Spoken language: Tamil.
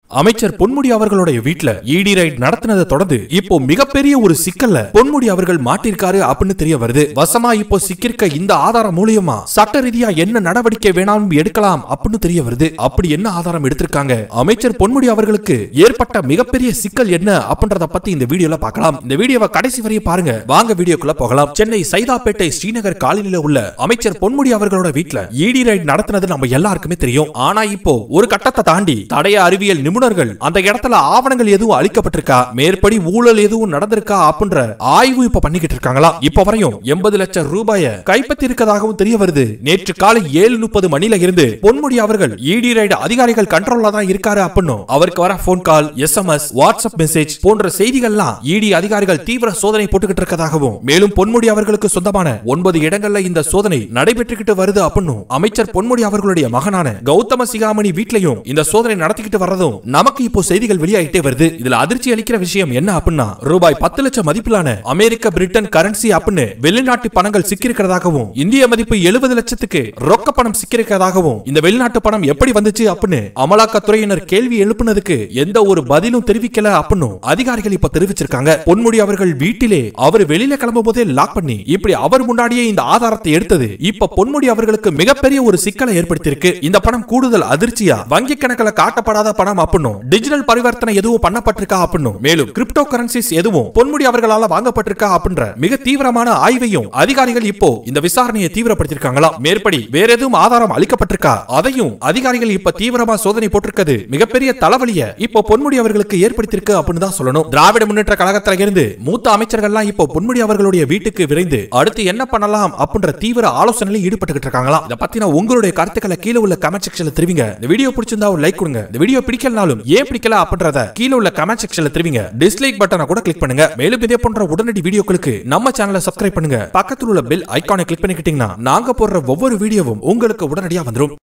அமைச்சர் பொன்முடி அவர்களுடைய வீட்ல இடி ரைட் நடத்தினதை தொடர்ந்து இப்போ மிகப்பெரிய ஒரு சிக்கல்ல பொன்முடி அவர்கள் மாட்டிருக்காரு அப்படின்னு தெரிய வருது வசமா இப்போ சிக்கிருக்க இந்த ஆதாரம் மூலியமா சட்ட ரீதியா என்ன நடவடிக்கை வேணாலும் எடுக்கலாம் அப்படின்னு தெரிய வருது அப்படி என்ன ஆதாரம் எடுத்திருக்காங்க அமைச்சர் பொன்முடி அவர்களுக்கு ஏற்பட்ட மிகப்பெரிய சிக்கல் என்ன அப்படின்றத பத்தி இந்த வீடியோல பார்க்கலாம் இந்த வீடியோவை கடைசி வரையும் பாருங்க வாங்க வீடியோக்குள்ள போகலாம் சென்னை சைதாப்பேட்டை ஸ்ரீநகர் காலனில உள்ள அமைச்சர் பொன்முடி அவர்களோட வீட்ல இடி ரைட் நடத்தினது நம்ம எல்லாருக்குமே தெரியும் ஆனா இப்போ ஒரு கட்டத்தை தாண்டி தடய அறிவியல் நிபுணர்கள் அந்த இடத்துல ஆவணங்கள் எதுவும் அளிக்கப்பட்டிருக்கா மேற்படி ஊழல் எதுவும் நடந்திருக்கா அப்படின்ற ஆய்வு இப்ப பண்ணிக்கிட்டு இருக்காங்களா இப்ப வரையும் எண்பது லட்சம் ரூபாய கைப்பற்றி இருக்கதாகவும் தெரிய வருது நேற்று காலை ஏழு முப்பது மணில இருந்து பொன்முடி அவர்கள் இடி ரைடு அதிகாரிகள் கண்ட்ரோல்ல தான் இருக்காரு அப்படின்னும் அவருக்கு வர phone call SMS WhatsApp message போன்ற செய்திகள்லாம் இடி அதிகாரிகள் தீவிர சோதனை போட்டுக்கிட்டு இருக்கதாகவும் மேலும் பொன்முடி அவர்களுக்கு சொந்தமான ஒன்பது இடங்கள்ல இந்த சோதனை நடைபெற்றுக்கிட்டு வருது அப்படின்னும் அமைச்சர் பொன்முடி அவர்களுடைய மகனான கௌதம சிகாமணி வீட்லயும் இந்த சோதனை நடத்திக்கிட்டு வர்றதும் நமக்கு இப்போ செய்திகள் வெளியாகிட்டே வருது இதுல அதிர்ச்சி அளிக்கிற விஷயம் என்ன அப்படின்னா ரூபாய் பத்து லட்சம் மதிப்பிலான அமெரிக்க பிரிட்டன் கரன்சி அப்படின்னு வெளிநாட்டு பணங்கள் சிக்கியிருக்கிறதாகவும் இந்திய மதிப்பு எழுபது லட்சத்துக்கு ரொக்க பணம் சிக்கியிருக்கிறதாகவும் இந்த வெளிநாட்டு பணம் எப்படி வந்துச்சு அப்படின்னு அமலாக்கத்துறையினர் கேள்வி எழுப்புனதுக்கு எந்த ஒரு பதிலும் தெரிவிக்கல அப்படின்னு அதிகாரிகள் இப்ப தெரிவிச்சிருக்காங்க பொன்முடி அவர்கள் வீட்டிலே அவர் வெளியில கிளம்பும் போதே லாக் பண்ணி இப்படி அவர் முன்னாடியே இந்த ஆதாரத்தை எடுத்தது இப்ப பொன்முடி அவர்களுக்கு மிகப்பெரிய ஒரு சிக்கலை ஏற்படுத்தியிருக்கு இந்த பணம் கூடுதல் அதிர்ச்சியா வங்கி கணக்குல காட்டப்படாத பணம் அப்படின்னும் டிஜிட்டல் பரிவர்த்தனை எதுவும் பண்ணப்பட்டிருக்கா அப்படின்னும் மேலும் கிரிப்டோ கரன்சிஸ் எதுவும் பொன்முடி அவர்களால வாங்கப்பட்டிருக்கா அப்படின்ற மிக தீவிரமான ஆய்வையும் அதிகாரிகள் இப்போ இந்த விசாரணையை தீவிரப்படுத்திருக்காங்களா மேற்படி வேற எதுவும் ஆதாரம் அளிக்கப்பட்டிருக்கா அதையும் அதிகாரிகள் இப்ப தீவிரமா சோதனை போட்டிருக்கிறது மிகப்பெரிய தலைவலிய இப்போ பொன்முடி அவர்களுக்கு ஏற்படுத்தியிருக்கு அப்படின்னு தான் சொல்லணும் திராவிட முன்னேற்ற கழகத்துல இருந்து மூத்த அமைச்சர்கள்லாம் இப்போ பொன்முடி அவர்களுடைய வீட்டுக்கு விரைந்து அடுத்து என்ன பண்ணலாம் அப்படின்ற தீவிர ஆலோசனையில் ஈடுபட்டுக்கிட்டு இருக்காங்களா இதை பத்தின உங்களுடைய கருத்துக்களை கீழே உள்ள கமெண்ட் செக்ஷன்ல தெரிவிங்க இந்த வீடியோ பிடிச்சிருந்தா ஒரு லைக் கொடுங்க இந்த வீடியோ பிடிக்கலனாலும் ஏன் பிடிக்கல அப்படின்றத கீழே உள்ள கமெண்ட் செக்ஷன்ல தெரிவிங்க டிஸ்லைக் பட்டனை கூட கிளிக் பண்ணுங்க மேலும் இதே போன்ற உடனடி வீடியோக்களுக்கு நம்ம சேனலை சப்ஸ்கிரைப் பண்ணுங்க பக்கத்தில் உள்ள பெல் ஐகானை கிளிக் பண்ணிக்கிட்டீங்கன்னா நாங்க போடுற ஒவ்வொரு வீடியோவும் உங்களுக்கு உடனடியா வந்துரும்